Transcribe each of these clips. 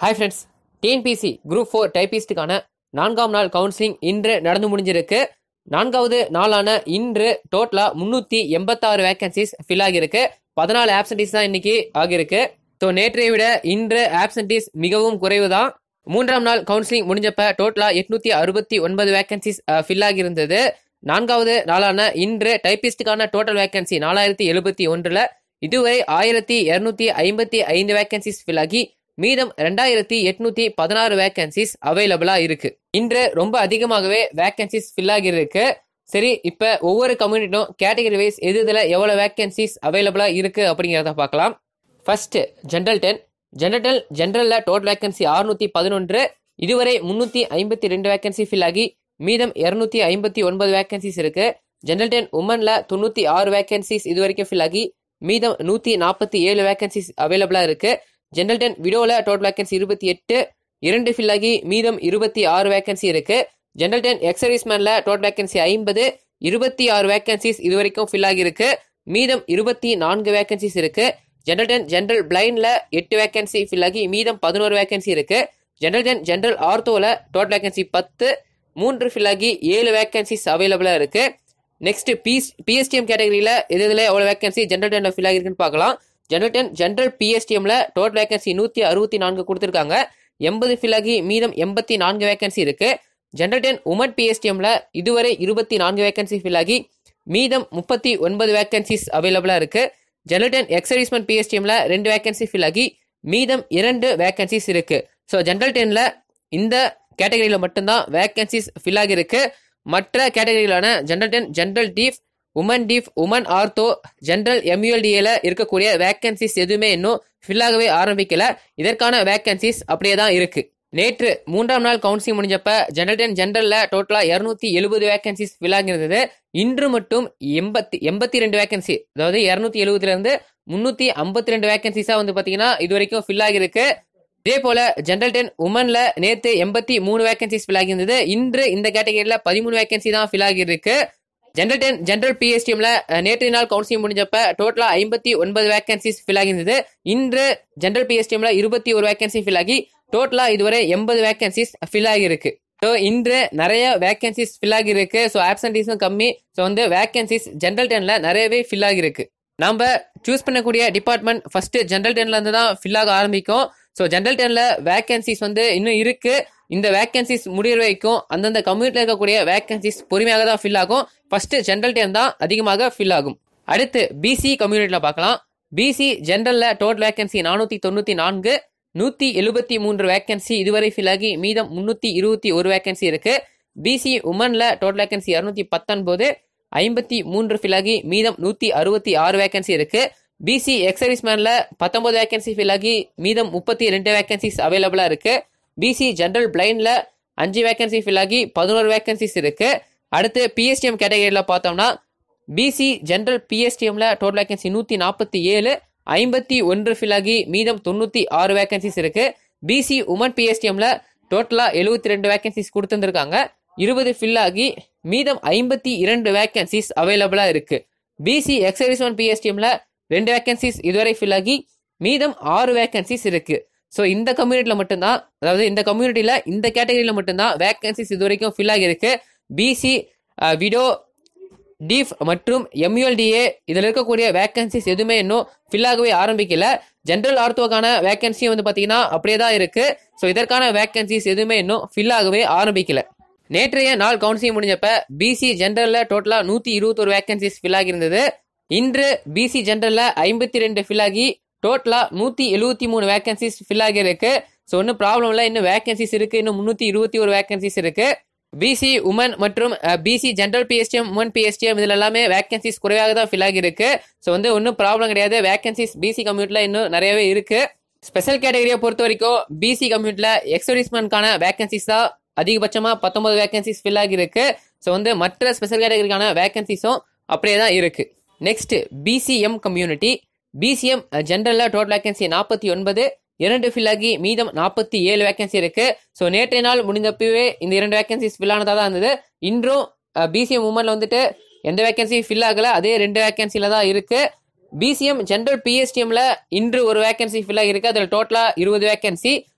hi friends TNPSC group four டைபிஸ்டுக்கான நான்காம் நாள் கவுன்சிலிங் இன்று நடந்து முடிஞ்சிருக்கு நான்காவது நாளான இன்று டோட்டலா முன்னூத்தி எண்பத்தாறு வேகன்சிஸ் ஃபில் ஆகியிருக்கு பதினாலு ஆப்சன்டிஸ் தான் இன்னைக்கு ஆகியிருக்கு ஸோ நேற்றைய விட இன்று ஆப்சன்டிஸ் மிகவும் குறைவு தான் மூன்றாம் நாள் கவுன்சிலிங் முடிஞ்சப்ப டோட்டலா எட்நூத்தி அறுபத்தி ஒன்பது வேகன்சிஸ் ஃபில் ஆகியிருந்தது நான்காவது நாளான இன்று டைபிஸ்டுக்கான டோட்டல் வேகன்சி நாலாயிரத்தி எழுபத்தி ஒன்றுல இதுவரை ஆயிரத்தி இருநூத்தி ஐம்பத்தி ஐந்து வேகன்சிஸ் ஃபில் ஆகி மீதம் ரெண்டாயிரத்தி எட்நூத்தி பதினாறு வேகன்சிஸ் அவைலபிளா இருக்கு இன்று ரொம்ப அதிகமாகவே வேகன்சிஸ் ஃபில் ஆகியிருக்கு சரி இப்ப ஒவ்வொரு கம்யூனிட்டியும் கேட்டகரி வைஸ் எது இதுல எவ்வளவு வேகன்சிஸ் அவைலபிளா இருக்கு அப்படிங்கிறத பார்க்கலாம் ஃபர்ஸ்ட் ஜென்ரல் டென் ஜெனரல் ஜென்ரல்ல டோட்டல் வேகன்சி அறுநூத்தி பதினொன்று இதுவரை முன்னூத்தி ஐம்பத்தி ரெண்டு வேகன்சி ஃபில் ஆகி மீதம் இருநூத்தி ஐம்பத்தி ஒன்பது வேகன்சிஸ் இருக்கு ஜென்ரல் டென் உமன்ல தொண்ணூத்தி ஆறு வேகன்சிஸ் இது வரைக்கும் ஃபில் ஆகி மீதம் நூத்தி நாற்பத்தி ஏழு வேகன்சிஸ் அவைலபிளா இருக்கு ஜென்ரல் டென் விடோல டோட்டல் வேகன்சி இருபத்தி எட்டு இரண்டு ஃபில் ஆகி மீதம் இருபத்தி ஆறு வேகன்சி இருக்கு ஜென்ரல் டென் எக்ஸர்வீஸ்மேன்ல டோட்டல் வேகன்சி ஐம்பது இருபத்தி ஆறு வேகன்சிஸ் இது வரைக்கும் ஃபில் ஆகியிருக்கு மீதம் இருபத்தி நான்கு வேகன்சிஸ் இருக்கு ஜென்ரல் டென் ஜென்ரல் பிளைண்ட்ல எட்டு வேகன்சி ஃபில் ஆகி மீதம் பதினோரு வேகன்சி இருக்கு ஜென்ரல் டென் ஜென்ரல் ஆர்த்தோல டோட்டல் வேகன்சி பத்து மூன்று ஃபில் ஆகி ஏழு வேகன்சிஸ் அவைலபிளா இருக்கு நெக்ஸ்ட் பிஎஸ் பிஎஸ்டிஎம் கேட்டகரியில் எது இதில் எவ்வளோ வேகன்சி ஜென்ரல் டென்ல ஃபில் ஆகிருக்குன்னு பார்க்கலாம் ஜென்ரல் டென் ஜென்ரல் பிஎஸ்டிஎம்ல டோட்டல் வேகன்சி நூற்றி அறுபத்தி நான்கு கொடுத்துருக்காங்க எண்பது ஃபில் ஆகி மீதம் எண்பத்தி நான்கு வேகன்சி இருக்கு ஜென்ரல் டென் உமன் பிஎஸ்டிஎம்ல இதுவரை இருபத்தி நான்கு வேகன்சி ஃபில் ஆகி மீதம் முப்பத்தி ஒன்பது வேகன்சிஸ் அவைலபிளா இருக்கு ஜென்ரல் டென் எக்ஸர்வீஸ்மெண்ட் பிஎஸ்டிஎம்ல ரெண்டு வேகன்சி ஃபில் ஆகி மீதம் இரண்டு வேகன்சிஸ் இருக்கு ஸோ ஜென்ரல் டென்ல இந்த கேட்டகரியில் மட்டும்தான் வேகன்சிஸ் ஃபில் ஆகியிருக்கு மற்ற கேட்டகரியிலான general turn general deaf woman deaf woman ortho general எம்யூஎல்டிஏல இருக்கக்கூடிய வேகன்சிஸ் எதுவுமே இன்னும் ஃபில் ஆகவே ஆரம்பிக்கல இதற்கான வேகன்சிஸ் அப்படியே தான் இருக்கு நேற்று மூன்றாம் நாள் கவுன்சிலிங் முடிஞ்சப்ப ஜெனரல் டென் ஜென்ரல்ல டோட்டலா இருநூத்தி எழுபது வேகன்சிஸ் ஃபில் ஆகியிருந்தது இன்று மட்டும் எண்பத்தி எண்பத்தி ரெண்டு வேகன்சி அதாவது இருநூத்தி எழுபதுல இருந்து முன்னூத்தி ஐம்பத்தி ரெண்டு வேகன்சிஸா வந்து பாத்தீங்கன்னா இது வரைக்கும் ஃபில் ஆகியிருக்கு இதே போல ஜென்ரல் டென் உமன்ல நேத்து எண்பத்தி மூணு வேகன்சிஸ் ஃபில் ஆகியிருந்தது இன்று இந்த கேட்டகரியில பதிமூணு வேகன்சி தான் ஃபில் ஆகியிருக்கு ஜென்ரல் டென் ஜென்ரல் பிஎஸ்டிஎம்ல நேற்று நாள் கவுன்சிலிங் முடிஞ்சப்ப டோட்டலா ஐம்பத்தி ஒன்பது வேகன்சிஸ் ஃபில் ஆகியிருந்தது இன்று ஜென்ரல் பிஎஸ்டிஎம்ல இருபத்தி ஒரு வேகன்சி ஃபில் ஆகி டோட்டலா இதுவரை எண்பது வேகன்சிஸ் ஃபில் ஆகியிருக்கு ஸோ இன்று நிறைய வேகன்சிஸ் ஃபில் ஆகியிருக்கு ஸோ ஆப்சன்டீஸும் கம்மி ஸோ வந்து வேகன்சிஸ் ஜென்ரல் டென்ல நிறையவே ஃபில் ஆகியிருக்கு நம்ம சூஸ் பண்ணக்கூடிய டிபார்ட்மெண்ட் ஃபர்ஸ்ட் ஜென்ரல் டென்ல இருந்து தான் ஃபில் ஆக ஆரம்பிக்கும் ஸோ ஜென்ரல் டென்ல வேகன்சிஸ் வந்து இன்னும் இருக்கு இந்த வேகன்சிஸ் முடிகிற வரைக்கும் அந்தந்த கம்யூனிட்டியில் இருக்கக்கூடிய வேகன்சிஸ் பொறுமையாக தான் ஃபில் ஆகும் ஃபர்ஸ்ட் ஜென்ரல் டென் தான் அதிகமாக ஃபில் ஆகும் அடுத்து பிசி கம்யூனிட்டியில் பார்க்கலாம் பிசி ஜென்ரல்ல டோட்டல் வேகன்சி நானூற்றி தொண்ணூற்றி நான்கு நூற்றி எழுபத்தி மூன்று வேகன்சி இதுவரை ஃபில் ஆகி மீதம் முன்னூற்றி இருபத்தி ஒரு வேகன்சி இருக்கு பிசி உமன்ல டோட்டல் வேகன்சி இரநூத்தி பத்தொன்பது ஐம்பத்தி மூன்று ஃபில் ஆகி மீதம் நூற்றி அறுபத்தி ஆறு வேகன்சி இருக்கு பிசி எக்ஸர்வீஸ்மேன்ல பத்தொன்பது வேகன்சி ஃபில் ஆகி மீதம் முப்பத்தி ரெண்டு வேகன்சிஸ் அவைலபிளா இருக்கு பிசி ஜென்ரல் பிளைண்ட்ல அஞ்சு வேகன்சி ஃபில் ஆகி பதினோரு வேகன்சிஸ் இருக்கு அடுத்து பிஎஸ்டிஎம் கேட்டகரியில் பார்த்தோம்னா பிசி ஜென்ரல் பிஎஸ்டிஎம்ல டோட்டல் வேகன்சி நூற்றி நாற்பத்தி ஏழு ஐம்பத்தி ஒன்று ஃபில் ஆகி மீதம் தொண்ணூற்றி ஆறு வேகன்சிஸ் இருக்கு பிசி உமன் பிஎஸ்டிஎம்ல டோட்டலாக எழுபத்தி ரெண்டு வேகன்சிஸ் கொடுத்துருந்துருக்காங்க இருபது ஃபில் ஆகி மீதம் ஐம்பத்தி இரண்டு வேகன்சிஸ் அவைலபிளாக இருக்கு பிசி எக்ஸர்வீஸ் ஒன் பிஎஸ்டிஎம்ல ரெண்டு வேகன்சிஸ் இதுவரை ஃபில் ஆகி மீதம் ஆறு வேகன்சிஸ் இருக்கு ஸோ இந்த கம்யூனிட்டியில் மட்டும்தான் அதாவது இந்த கம்யூனிட்டியில் இந்த கேட்டகரியில் மட்டும்தான் வேகன்சிஸ் இது வரைக்கும் ஃபில் ஆகியிருக்கு பிசி விடோ டீஃப் மற்றும் எம்யூஎல்டிஏ இதில் இருக்கக்கூடிய வேகன்சிஸ் எதுவுமே இன்னும் ஃபில் ஆகவே ஆரம்பிக்கல ஜென்ரல் ஆர்த்தோக்கான வேகன்சியும் வந்து பார்த்தீங்கன்னா அப்படியே தான் இருக்கு ஸோ இதற்கான வேகன்சிஸ் எதுவுமே இன்னும் ஃபில் ஆகவே ஆரம்பிக்கல நேற்றைய நாள் கவுன்சிலிங் முடிஞ்சப்ப பிசி ஜென்ரல்ல டோட்டலா நூத்தி இருபத்தொரு வேகன்சிஸ் ஃபில் ஆகியிருந்தது இன்று பிசி ஜென்ரல்ல ஐம்பத்தி ரெண்டு ஃபில் ஆகி டோட்டலா நூத்தி எழுபத்தி மூணு வேகன்சிஸ் ஃபில் ஆகியிருக்கு ஸோ ஒன்றும் ப்ராப்ளம் இல்லை இன்னும் வேகன்சிஸ் இருக்கு இன்னும் முன்னூத்தி இருபத்தி ஒரு வேகன்சிஸ் இருக்கு பிசி உமன் மற்றும் BC general PSTM woman PSTM இதில் எல்லாமே வேகன்சிஸ் குறைவாக தான் ஃபில் ஆகியிருக்கு ஸோ வந்து ஒன்றும் ப்ராப்ளம் கிடையாது வேகன்சிஸ் பிசி கம்யூனிட்டியில் இன்னும் நிறையவே இருக்கு ஸ்பெஷல் கேட்டகரியை பொறுத்த வரைக்கும் பிசி கம்யூனிட்டியில் எக்ஸர்வீஸ்மெண்ட்கான வேகன்சிஸ் தான் அதிகபட்சமாக பத்தொன்பது வேகன்சிஸ் ஃபில் ஆகியிருக்கு ஸோ வந்து மற்ற ஸ்பெஷல் கேட்டகரிக்கான வேகன்சிஸும் அப்படியே தான் இருக்கு நெக்ஸ்ட் பிசிஎம் கம்யூனிட்டி பிசிஎம் ஜென்ரலில் டோட்டல் வேகன்சி நாற்பத்தி ஒன்பது இரண்டு ஃபில் ஆகி மீதம் நாற்பத்தி ஏழு வேகன்சி இருக்கு ஸோ நேற்றைய நாள் முடிந்தப்பவே இந்த இரண்டு வேகன்சிஸ் ஃபில் ஆனதாக தான் இருந்தது இன்றும் பிசிஎம் உமன்ல வந்துட்டு எந்த வேகன்சியும் ஃபில் ஆகல அதே ரெண்டு வேகன்சில தான் இருக்கு பிசிஎம் ஜென்ரல் பிஎஸ்டிஎம்ல இன்று ஒரு வேகன்சி ஃபில் ஆகிருக்கு அதில் டோட்டலா இருபது வேகன்சி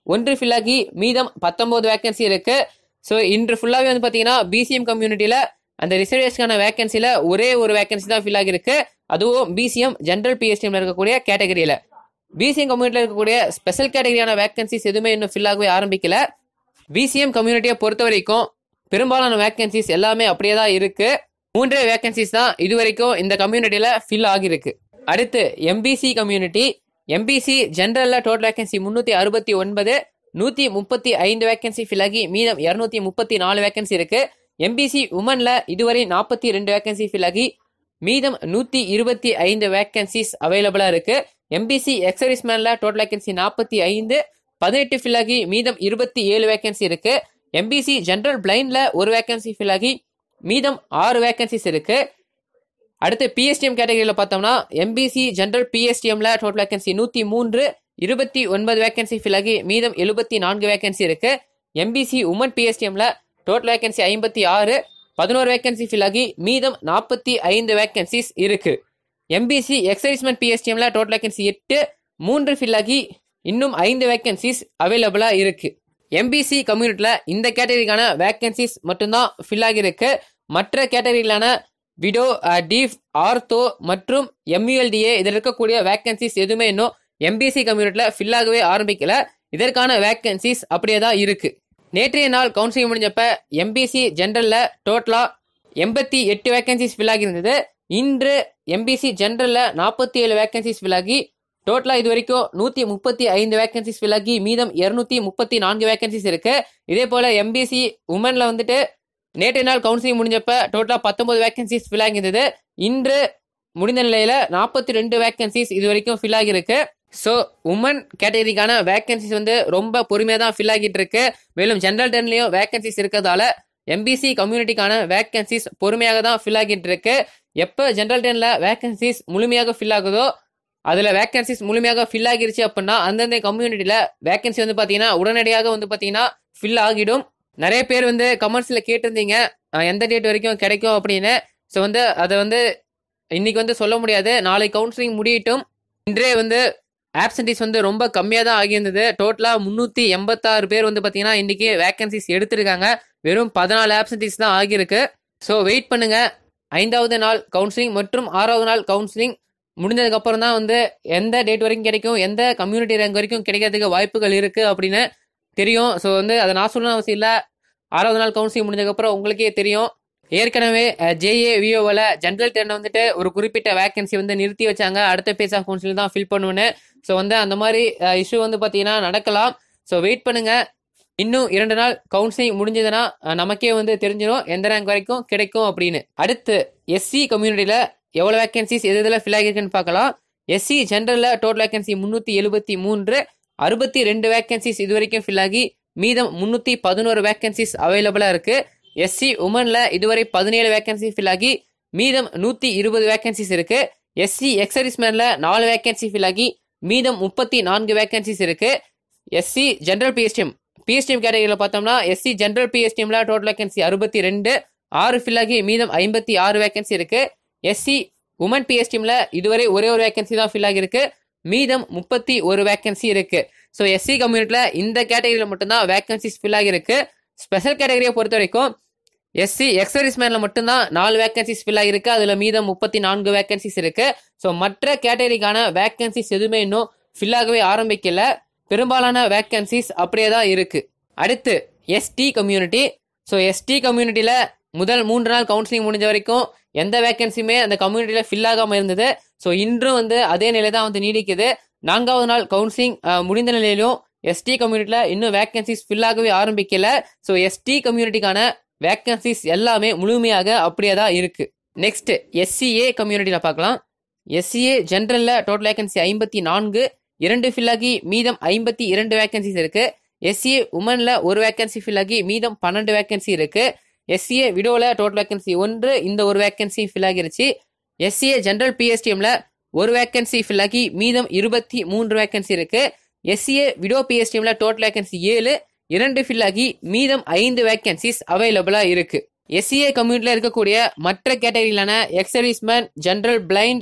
ஒன்று ஃபில் ஆகி மீதம் பத்தொன்பது வேகன்சி இருக்கு ஸோ இன்று ஃபுல்லாகவே வந்து பார்த்தீங்கன்னா பிசிஎம் கம்யூனிட்டியில் அந்த ரிசர்வேஷனுக்கான வேகன்சியில் ஒரே ஒரு வேகன்சி தான் ஃபில் ஆகியிருக்கு அதுவும் பிசிஎம் ஜென்ரல் பிஎஸ்டிஎம்ல இருக்கக்கூடிய கேட்டகரியில் பிசிஎம் கம்யூனிட்டியில் இருக்கக்கூடிய ஸ்பெஷல் கேட்டகரியான வேகன்சிஸ் எதுவுமே இன்னும் ஃபில் ஆகவே ஆரம்பிக்கல பிசிஎம் கம்யூனிட்டியை பொறுத்த வரைக்கும் பெரும்பாலான வேகன்சிஸ் எல்லாமே அப்படியே தான் இருக்கு மூன்றே வேகன்சிஸ் தான் இது வரைக்கும் இந்த கம்யூனிட்டியில் ஃபில் ஆகியிருக்கு அடுத்து எம்பிசி கம்யூனிட்டி எம்பிசி ஜென்ரலில் டோட்டல் வேகன்சி முந்நூற்றி அறுபத்தி ஒன்பது நூற்றி முப்பத்தி ஐந்து வேகன்சி ஃபில் ஆகி மீதம் இரநூத்தி முப்பத்தி நாலு வேகன்சி இருக்கு எம்பிசி உமனில் இதுவரை நாற்பத்தி ரெண்டு வேகன்சி ஃபில் ஆகி மீதம் நூற்றி இருபத்தி ஐந்து வேகன்சிஸ் அவைலபிளாக இருக்கு எம்பிசி எக்ஸரிஸ்மேனில் டோட்டல் வேகன்சி நாற்பத்தி ஐந்து பதினெட்டு ஃபில் ஆகி மீதம் இருபத்தி ஏழு வேகன்சி இருக்கு எம்பிசி ஜென்ரல் பிளைண்ட்ல ஒரு வேகன்சி ஃபில் ஆகி மீதம் ஆறு வேகன்சிஸ் இருக்கு அடுத்து பிஎஸ்டிஎம் கேட்டகரியில் பார்த்தோம்னா எம்பிசி ஜென்ரல் பிஎஸ்டிஎம்ல டோட்டல் வேகன்சி நூற்றி மூன்று இருபத்தி ஒன்பது வேகன்சி ஃபில் ஆகி மீதம் எழுபத்தி நான்கு வேகன்சி இருக்கு எம்பிசி உமன் பிஎஸ்டிஎம்ல டோட்டல் வேகன்சி ஐம்பத்தி ஆறு பதினோரு வேகன்சி ஃபில் ஆகி மீதம் நாற்பத்தி ஐந்து வேகன்சிஸ் இருக்கு எம்பிசி எக்ஸைஸ்மெண்ட் பிஎஸ்டிஎம்ல டோட்டல் வேகன்சி எட்டு மூன்று ஃபில் ஆகி இன்னும் ஐந்து வேகன்சிஸ் அவைலபிளாக இருக்கு எம்பிசி கம்யூனிட்டியில் இந்த கேட்டகரிக்கான வேகன்சிஸ் மட்டும்தான் ஃபில் ஆகியிருக்கு மற்ற கேட்டகரியிலான விடோ டீஃப் ஆர்த்தோ மற்றும் எம்யூஎல்டிஏ இதில் இருக்கக்கூடிய வேகன்சிஸ் எதுவுமே இன்னும் எம்பிசி கம்யூனிட்டியில் ஃபில் ஆகவே ஆரம்பிக்கல இதற்கான வேகன்சிஸ் அப்படியே தான் இருக்கு நேற்றைய நாள் கவுன்சிலிங் முடிஞ்சப்ப எம்பிசி ஜென்ரலில் டோட்டலாக எண்பத்தி எட்டு வேகன்சிஸ் ஃபில் ஆகியிருந்தது இன்று எம்பிசி ஜென்ரலில் நாற்பத்தி ஏழு வேகன்சிஸ் ஃபில் ஆகி டோட்டலாக இது வரைக்கும் நூற்றி முப்பத்தி ஐந்து வேகன்சிஸ் ஃபில் ஆகி மீதம் இரநூத்தி முப்பத்தி நான்கு வேகன்சிஸ் இருக்கு இதே போல் எம்பிசி உமனில் வந்துட்டு நேற்றைய நாள் கவுன்சிலிங் முடிஞ்சப்ப டோட்டலாக பத்தொன்பது வேகன்சிஸ் ஃபில் ஆகியிருந்தது இன்று முடிந்த நிலையில் நாற்பத்தி ரெண்டு வேகன்சிஸ் இது வரைக்கும் ஃபில் ஆகியிருக்கு ஸோ உமன் கேட்டகரிக்கான வேகன்சிஸ் வந்து ரொம்ப பொறுமையாக தான் ஃபில் ஆகிட்டு இருக்கு மேலும் ஜென்ரல் டென்லையும் வேகன்சிஸ் இருக்கிறதால எம்பிசி கம்யூனிட்டிக்கான வேகன்சிஸ் பொறுமையாக தான் ஃபில் ஆகிட்டு இருக்கு எப்போ ஜென்ரல் டென்ல வேகன்சிஸ் முழுமையாக ஃபில் ஆகுதோ அதில் வேகன்சிஸ் முழுமையாக ஃபில் ஆகிருச்சு அப்படின்னா அந்தந்த கம்யூனிட்டியில் வேகன்சி வந்து பார்த்தீங்கன்னா உடனடியாக வந்து பார்த்தீங்கன்னா ஃபில் ஆகிடும் நிறைய பேர் வந்து கமெண்ட்ஸில் கேட்டிருந்தீங்க அஹ் எந்த டேட் வரைக்கும் கிடைக்கும் அப்படின்னு ஸோ வந்து அதை வந்து இன்னைக்கு வந்து சொல்ல முடியாது நாளை கவுன்சிலிங் முடியட்டும் இன்றே வந்து ஆப்சன்டிஸ் வந்து ரொம்ப கம்மியாக தான் ஆகியிருந்தது டோட்டலாக முந்நூற்றி எண்பத்தாறு பேர் வந்து பார்த்தீங்கன்னா இன்றைக்கி வேகன்சிஸ் எடுத்திருக்காங்க வெறும் பதினாலு ஆப்சன்டிஸ் தான் ஆகியிருக்கு ஸோ வெயிட் பண்ணுங்க ஐந்தாவது நாள் கவுன்சிலிங் மற்றும் ஆறாவது நாள் கவுன்சிலிங் முடிஞ்சதுக்கு அப்புறம் தான் வந்து எந்த டேட் வரைக்கும் கிடைக்கும் எந்த கம்யூனிட்டி ரேங்க் வரைக்கும் கிடைக்கிறதுக்கு வாய்ப்புகள் இருக்குது அப்படின்னு தெரியும் ஸோ வந்து அதை நான் சொல்லணும் அவசியம் இல்லை ஆறாவது நாள் கவுன்சிலிங் முடிஞ்சதுக்கப்புறம் உங்களுக்கே தெரியும் ஏற்கனவே ஜேஏ விஓவில் ஜென்ரல் டென்னை வந்துட்டு ஒரு குறிப்பிட்ட வேகன்சி வந்து நிறுத்தி வச்சாங்க அடுத்த பேஸ் ஆஃப் கவுன்சில் தான் ஃபில் பண்ணுவேன்னு ஸோ வந்து அந்த மாதிரி இஷ்யூ வந்து பார்த்தீங்கன்னா நடக்கலாம் ஸோ வெயிட் பண்ணுங்க இன்னும் இரண்டு நாள் கவுன்சிலிங் முடிஞ்சதுன்னா அஹ், நமக்கே வந்து தெரிஞ்சிடும் எந்த ரேங்க் வரைக்கும் கிடைக்கும் அப்படின்னு அடுத்து எஸ்சி கம்யூனிட்டியில் எவ்வளோ வேகன்சிஸ் எது இதில் ஃபில் ஆகிருக்குன்னு பார்க்கலாம் எஸ்சி ஜென்ரலில் டோட்டல் வேகன்சி முந்நூற்றி எழுபத்தி மூன்று அறுபத்தி ரெண்டு வேகன்சிஸ் இது வரைக்கும் ஃபில் ஆகி மீதம் முந்நூற்றி பதினோரு வேகன்சிஸ் அவைலபிளாக இருக்குது எஸ்சி உமனில் இதுவரை பதினேழு வேகன்சி ஃபில் ஆகி மீதம் நூற்றி இருபது வேகன்சிஸ் இருக்குது எஸ்சி எக்ஸரிஸ்மேனில் நாலு வேகன்சி ஃபில் ஆகி மீதம் முப்பத்தி நான்கு வேகன்சிஸ் இருக்குது எஸ்சி ஜென்ரல் பிஎஸ்டிஎம் பிஎஸ்டிஎம் கேட்டகரியில் பார்த்தோம்னா எஸ்சி ஜென்ரல் பிஎஸ்டிஎம்ல டோட்டல் வேகன்சி அறுபத்தி ரெண்டு ஆறு ஃபில் ஆகி மீதம் ஐம்பத்தி ஆறு வேகன்சி இருக்கு எஸ்சி உமன் பிஎஸ்டிஎம்ல இதுவரை ஒரே ஒரு வேகன்சி தான் ஃபில் ஆகியிருக்கு மீதம் முப்பத்தி ஒரு வேகன்சி இருக்கு ஸோ எஸ்சி கம்யூனிட்டியில் இந்த கேட்டகரியில் மட்டும்தான் வேகன்சிஸ் ஃபில் ஆகியிருக்கு ஸ்பெஷல் கேட்டகரியை பொறுத்த வரைக்கும் எஸ்சி எக்ஸரிஸ்மேனில் மட்டும்தான் நாலு வேகன்சிஸ் ஃபில் ஆகிருக்கு அதில் மீதம் முப்பத்தி நான்கு வேகன்சிஸ் இருக்கு ஸோ மற்ற கேட்டகரிக்கான வேகன்சிஸ் எதுவுமே இன்னும் ஃபில் ஆகவே ஆரம்பிக்கல பெரும்பாலான வேக்கன்சிஸ் அப்படியே தான் இருக்கு அடுத்து எஸ்டி கம்யூனிட்டி ஸோ எஸ்டி கம்யூனிட்டியில் முதல் மூன்று நாள் கவுன்சிலிங் முடிஞ்ச வரைக்கும் எந்த வேக்கன்சியுமே அந்த கம்யூனிட்டியில் ஃபில் ஆகாமல் இருந்தது ஸோ இன்றும் வந்து அதே நிலை தான் வந்து நீடிக்குது நான்காவது நாள் கவுன்சிலிங் முடிந்த நிலையிலும் எஸ்டி கம்யூனிட்டியில் இன்னும் வேக்கன்சிஸ் ஃபில் ஆகவே ஆரம்பிக்கல ஸோ எஸ்டி கம்யூனிட்டிக்கான வேக்கன்சிஸ் எல்லாமே முழுமையாக அப்படியே தான் இருக்கு நெக்ஸ்ட் எஸ்சிஏ கம்யூனிட்டியில் பார்க்கலாம் எஸ்சிஏ ஜென்ரலில் டோட்டல் வேகன்சி ஐம்பத்தி நான்கு இரண்டு ஃபில் ஆகி மீதம் ஐம்பத்தி இரண்டு வேகன்சிஸ் இருக்கு எஸ்சிஏ உமன்ல ஒரு வேகன்சி ஃபில் ஆகி மீதம் பன்னெண்டு வேகன்சி இருக்கு எஸ்சிஏ விடோவில் டோட்டல் வேகன்சி ஒன்று இந்த ஒரு வேகன்சி ஃபில் ஆகிருச்சு எஸ்சிஏ ஜென்ரல் பிஎஸ்டிஎம்ல ஒரு வேகன்சி ஃபில் ஆகி மீதம் இருபத்தி மூன்று வேகன்சி இருக்கு எஸ்சிஏ விடோ பிஎஸ்டிஎம்ல டோட்டல் வேகன்சி ஏழு இரண்டு ஃபில் ஆகி மீதம் ஐந்து வேகன்சிஸ் அவைலபிளாக இருக்கு எஸ்சிஏ கம்யூனிட்டியில் இருக்கக்கூடிய மற்ற கேட்டகரியிலான exserviceman general blind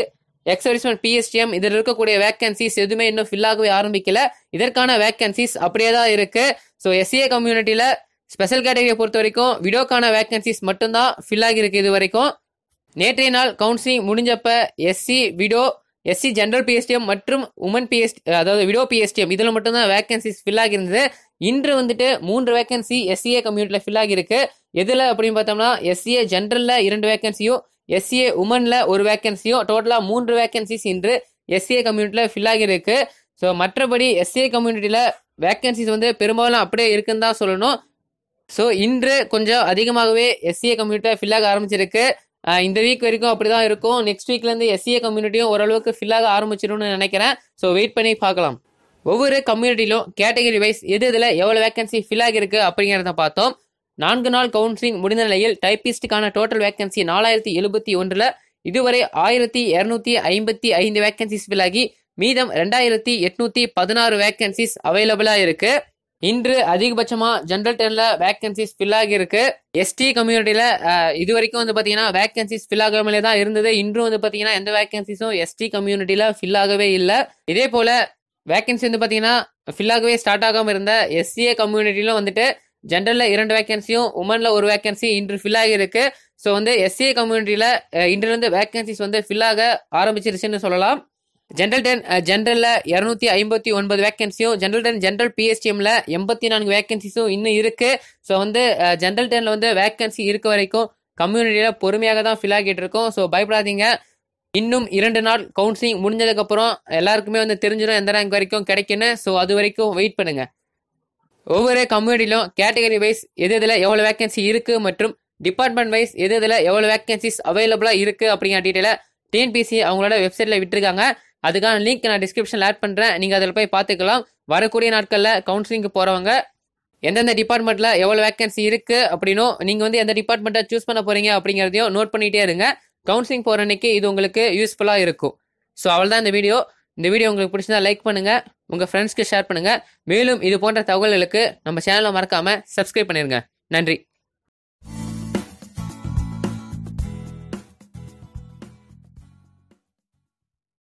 exservicemen PSTM இதில் இருக்கக்கூடிய வேகன்சிஸ் எதுவுமே இன்னும் ஃபில் ஆகவே ஆரம்பிக்கல இதற்கான வேகன்சிஸ் அப்படியே தான் இருக்கு ஸோ எஸ்சிஏ கம்யூனிட்டியில் ஸ்பெஷல் கேட்டகரியை பொறுத்த வரைக்கும் விடோக்கான வேகன்சிஸ் மட்டும்தான் ஃபில் ஆகியிருக்கு இது வரைக்கும் நேற்றைய நாள் கவுன்சிலிங் முடிஞ்சப்ப SC widow SC general PSTM மற்றும் உமன் பிஎஸ் அதாவது விடோ பிஎஸ்டிஎம் இதில் மட்டும்தான் வேகன்சிஸ் ஃபில் ஆகியிருந்தது இன்று வந்துட்டு மூன்று வேகன்சி எஸ்சிஏ கம்யூனிட்டியில் ஃபில் ஆகியிருக்கு எதில் அப்படின்னு பார்த்தோம்னா எஸ்சிஏ ஜென்ரலில் இரண்டு வேகன்சியும் எஸ்சிஏ உமனில் ஒரு வேகன்சியும் டோட்டலாக மூன்று வேகன்சிஸ் இன்று எஸ்சிஏ கம்யூனிட்டியில் ஃபில் ஆகியிருக்கு ஸோ மற்றபடி எஸ்சிஏ கம்யூனிட்டியில் வேகன்சிஸ் வந்து பெரும்பாலும் அப்படியே இருக்குன்னு தான் சொல்லணும் ஸோ இன்று கொஞ்சம் அதிகமாகவே எஸ்சிஏ கம்யூனிட்டியாக ஃபில் ஆக ஆரம்பிச்சிருக்கு ஆஹ் இந்த வீக் வரைக்கும் அப்படி தான் இருக்கும் நெக்ஸ்ட் வீக்லேருந்து எஸ்சிஏ கம்யூனிட்டியும் ஓரளவுக்கு ஃபில் ஆக ஆரம்பிச்சிடும்னு நினைக்கிறேன் ஸோ வெயிட் பண்ணி பார்க்கலாம் ஒவ்வொரு கம்யூனிட்டிலும் கேட்டகரி வைஸ் எது இதில் எவ்வளோ வேகன்சி ஃபில் ஆகியிருக்கு அப்படிங்கிறத பார்த்தோம் நான்கு நாள் கவுன்சிலிங் முடிந்த நிலையில் டைப்பிஸ்டுக்கான டோட்டல் வேகன்சி நாலாயிரத்தி எழுபத்தி ஒன்றில் இதுவரை ஆயிரத்தி இரநூத்தி ஐம்பத்தி ஐந்து வேகன்சிஸ் ஃபில் ஆகி மீதம் ரெண்டாயிரத்தி எட்நூத்தி பதினாறு வேகன்சிஸ் அவைலபிளாக இருக்கு இன்று அதிகபட்சமாக ஜென்ரல் டென்ல வேகன்சிஸ் ஃபில் ஆகியிருக்கு எஸ்டி கம்யூனிட்டியில் இது வரைக்கும் வந்து பார்த்தீங்கன்னா வேகன்சிஸ் ஃபில் ஆகாமலே தான் இருந்தது இன்றும் வந்து பார்த்தீங்கன்னா எந்த வேகன்சிஸும் எஸ்டி கம்யூனிட்டியில் ஃபில் ஆகவே இல்லை இதே போல் வேகன்சி வந்து பார்த்தீங்கன்னா ஃபில் ஆகவே ஸ்டார்ட் ஆகாமல் இருந்த எஸ்சிஏ கம்யூனிட்டிலும் வந்துட்டு ஜென்ரலில் இரண்டு வேகன்சியும் உமனில் ஒரு வேகன்சி இன்று ஃபில் ஆகியிருக்கு ஸோ வந்து எஸ்சிஏ கம்யூனிட்டியில் இன்றிலிருந்து வேகன்சிஸ் வந்து ஃபில் ஆக ஆரம்பிச்சிருச்சுன்னு சொல்லலாம் ஜென்ரல் டென் ஜென்ரலில் இரநூத்தி ஐம்பத்தி ஒன்பது வேகன்சியும் ஜென்ரல் டென் ஜென்ரல் பிஎஸ்டிஎம்ல எண்பத்தி நான்கு வேகன்சிஸும் இன்னும் இருக்கு ஸோ வந்து ஜென்ரல் டென்ல வந்து வேகன்சி இருக்க வரைக்கும் கம்யூனிட்டியில் பொறுமையாக தான் ஃபில் ஆகிட்டு இருக்கோம் ஸோ பயப்படாதீங்க இன்னும் இரண்டு நாள் கவுன்சிலிங் முடிஞ்சதுக்கப்புறம் எல்லாருக்குமே வந்து தெரிஞ்சிடும் எந்த ரேங்க் வரைக்கும் கிடைக்குன்னு ஸோ அது வரைக்கும் வெயிட் பண்ணுங்க ஒவ்வொரு கம்யூனிட்டிலும் கேட்டகரி வைஸ் எது இதில் எவ்வளோ வேகன்சி இருக்கு மற்றும் டிபார்ட்மெண்ட் வைஸ் எது இதில் எவ்வளோ வேகன்சிஸ் அவைலபிளாக இருக்கு அப்படிங்கிற டீட்டெயிலை டிஎன்பிசி அவங்களோட வெப்சைட்டில் விட்டுருக்காங்க அதுக்கான லிங்க் நான் டிஸ்கிரிப்ஷனில் ஆட் பண்ணுறேன் நீங்கள் அதில் போய் பார்த்துக்கலாம் வரக்கூடிய நாட்களில் கவுன்சிலிங்க்கு போகிறவங்க எந்தெந்த டிபார்ட்மெண்ட்டில் எவ்வளோ வேகன்சி இருக்குது அப்படின்னும் நீங்கள் வந்து எந்த டிபார்ட்மெண்ட்டை சூஸ் பண்ண போகிறீங்க அப்படிங்கிறதையும் நோட் பண்ணிகிட்டே இருங்க கவுன்சிலிங் போகிற அன்னைக்கு இது உங்களுக்கு யூஸ்ஃபுல்லாக இருக்கும் ஸோ அவ்வளோதான் இந்த வீடியோ இந்த வீடியோ உங்களுக்கு பிடிச்சிருந்தா லைக் பண்ணுங்கள் உங்கள் ஃப்ரெண்ட்ஸ்க்கு ஷேர் பண்ணுங்கள் மேலும் இது போன்ற தகவல்களுக்கு நம்ம சேனலை மறக்காமல் சப்ஸ்கிரைப் பண்ணிடுங்க நன்றி